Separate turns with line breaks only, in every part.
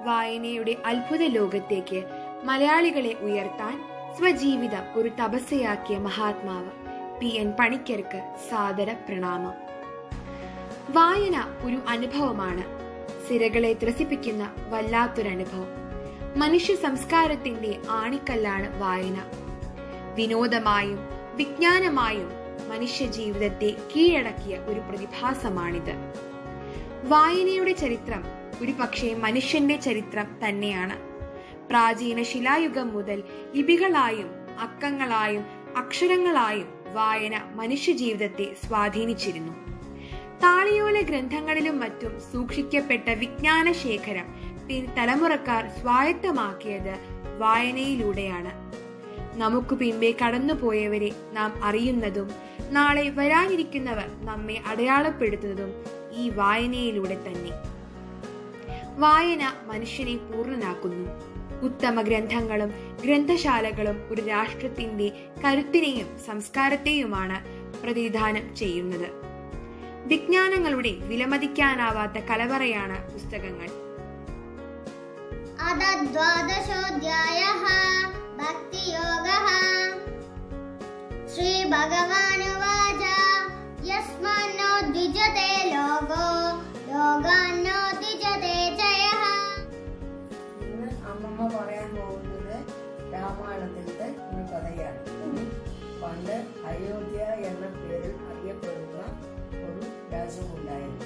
വായനയുടെ അത്ഭുത ലോകത്തേക്ക് മലയാളികളെ ഉയർത്താൻ സ്വജീവിതം ഒരു തപസ്സയാക്കിയ മഹാത്മാവ് പി എൻ പണിക്കർക്ക് സാദര പ്രണാമം വായന ഒരു അനുഭവമാണ് സിരകളെ ത്രസിപ്പിക്കുന്ന വല്ലാത്തൊരനുഭവം മനുഷ്യ സംസ്കാരത്തിന്റെ ആണിക്കല്ലാണ് വായന വിനോദമായും വിജ്ഞാനമായും മനുഷ്യ ജീവിതത്തെ കീഴടക്കിയ ഒരു പ്രതിഭാസമാണിത് വായനയുടെ ചരിത്രം ഒരു പക്ഷേ മനുഷ്യന്റെ ചരിത്രം തന്നെയാണ് പ്രാചീന ശിലായുഗം മുതൽ ലിപികളായും അക്കങ്ങളായും അക്ഷരങ്ങളായും വായന മനുഷ്യ ജീവിതത്തെ സ്വാധീനിച്ചിരുന്നു താളിയോല ഗ്രന്ഥങ്ങളിലും മറ്റും സൂക്ഷിക്കപ്പെട്ട വിജ്ഞാന ശേഖരം പിൻ തലമുറക്കാർ സ്വായത്തമാക്കിയത് വായനയിലൂടെയാണ് നമുക്ക് പിമ്പെ കടന്നുപോയവരെ നാം അറിയുന്നതും നാളെ വരാനിരിക്കുന്നവർ നമ്മെ അടയാളപ്പെടുത്തുന്നതും ഈ വായനയിലൂടെ തന്നെ വായന മനുഷ്യനെ പൂർണ്ണനാക്കുന്നു ഉത്തമ ഗ്രന്ഥങ്ങളും ഗ്രന്ഥശാലകളും ഒരു രാഷ്ട്രത്തിന്റെ കരുത്തിനെയും സംസ്കാരത്തെയുമാണ് പ്രതിനിധാനം ചെയ്യുന്നത് വിജ്ഞാനങ്ങളുടെ വിലമതിക്കാനാവാത്ത കലവറയാണ് പുസ്തകങ്ങൾ
अथ द्वादशोऽध्यायः भक्तियोगः श्रीभगवानुवाच यस्मान्नो द्विजते लोको लोकान्नो द्विजते च यः
ഇന്ന് അമ്മമ്മ പറയാൻ പോകുന്നത് രാമായണത്തിലത്തെ ഒരു കഥയാണ് പണ്ട് അയോധ്യ എന്ന പേരിൽ അറിയപ്പെടുന്ന ഒരു രാജ്യമുണ്ടായിരുന്നു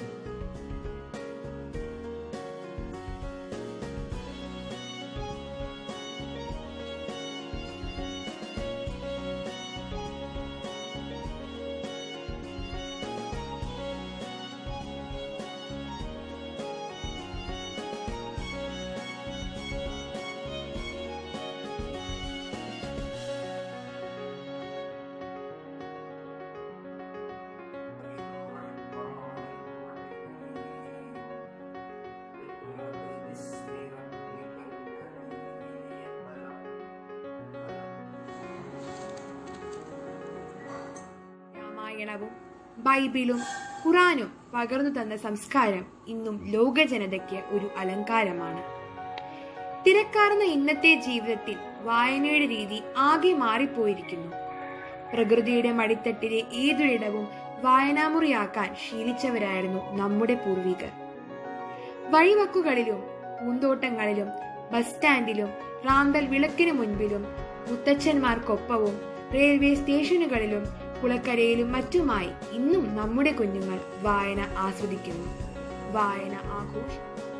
രാമായണവും ബൈബിളും ഖുറാനും പകർന്നു തന്ന സംസ്കാരം ഇന്നും ലോക ജനതയ്ക്ക് ഒരു അലങ്കാരമാണ് തിരക്കാർന്ന ഇന്നത്തെ ജീവിതത്തിൽ വായനയുടെ രീതി ആകെ മാറിപ്പോയിരിക്കുന്നു പ്രകൃതിയുടെ മടിത്തട്ടിലെ ഏതൊരിടവും വായനാമുറിയാക്കാൻ ശീലിച്ചവരായിരുന്നു നമ്മുടെ പൂർവികർ വഴിവക്കുകളിലും പൂന്തോട്ടങ്ങളിലും ബസ് സ്റ്റാൻഡിലും റാന്തൽ വിളക്കിന് മുൻപിലും മുത്തച്ഛന്മാർക്കൊപ്പവും റെയിൽവേ സ്റ്റേഷനുകളിലും കുളക്കരയിലും മറ്റുമായി ഇന്നും നമ്മുടെ കുഞ്ഞുങ്ങൾ വായന ആസ്വദിക്കുന്നു വായന ആഘോഷം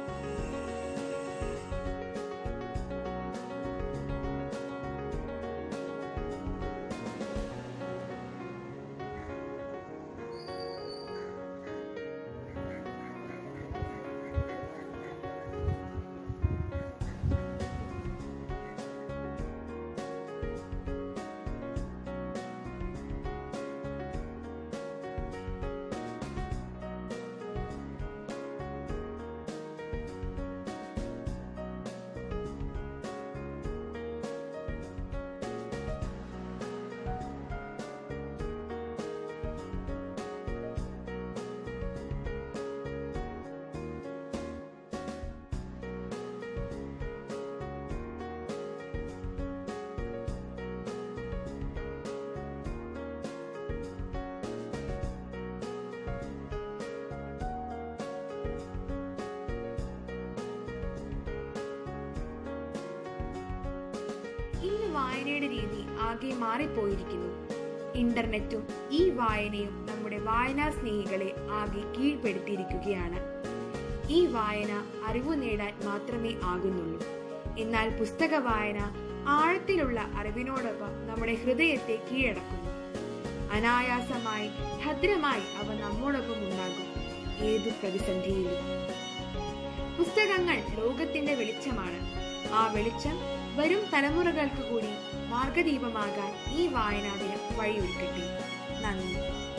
ഇന്ന് വായനയുടെ രീതി ആകെ മാറിപ്പോയിരിക്കുന്നു ഇന്റർനെറ്റും ഈ വായനയും നമ്മുടെ വായനാ സ്നേഹികളെ ആകെ കീഴ്പ്പെടുത്തിയിരിക്കുകയാണ് ഈ വായന അറിവ് നേടാൻ മാത്രമേ ആകുന്നുള്ളൂ എന്നാൽ പുസ്തക വായന ആഴത്തിലുള്ള അറിവിനോടൊപ്പം നമ്മുടെ ഹൃദയത്തെ കീഴടക്കുന്നു അനായാസമായി ഭദ്രമായി അവ നമ്മോടൊപ്പം ഉണ്ടാകും ഏതു പ്രതിസന്ധിയിലും പുസ്തകങ്ങൾ ലോകത്തിന്റെ വെളിച്ചമാണ് ആ വെളിച്ചം വരും തലമുറകൾക്ക് കൂടി മാർഗദീപമാകാൻ ഈ വായനാദിനം വഴിയൊരുക്കട്ടെ നന്ദി